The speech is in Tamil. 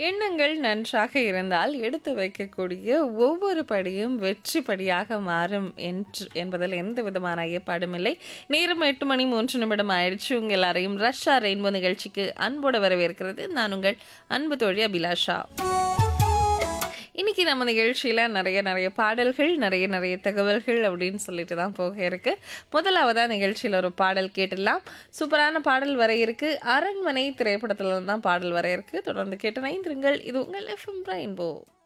எண்ணங்கள் நன்றாக இருந்தால் எடுத்து வைக்கக்கூடிய ஒவ்வொரு படியும் வெற்றி படியாக மாறும் என்று என்பதில் எந்த விதமான ஐயப்பாடும் இல்லை நேரம் எட்டு மணி மூன்று நிமிடம் ஆயிடுச்சு உங்க எல்லாரையும் ரஷ்யா ரெயின்போ நிகழ்ச்சிக்கு அன்போடு வரவேற்கிறது நான் உங்கள் அன்பு தோழி அபிலாஷா இன்னைக்கு நம்ம நிகழ்ச்சியில் நிறைய நிறைய பாடல்கள் நிறைய நிறைய தகவல்கள் அப்படின்னு சொல்லிட்டு தான் போக இருக்கு முதலாவதா நிகழ்ச்சியில் ஒரு பாடல் கேட்டுடலாம் சூப்பரான பாடல் வர இருக்கு அரண்மனை திரைப்படத்துல தான் பாடல் வர இருக்கு தொடர்ந்து கேட்டு நைந்திருங்கள் இது உங்கள் எஃப்எம் ரெயின்போ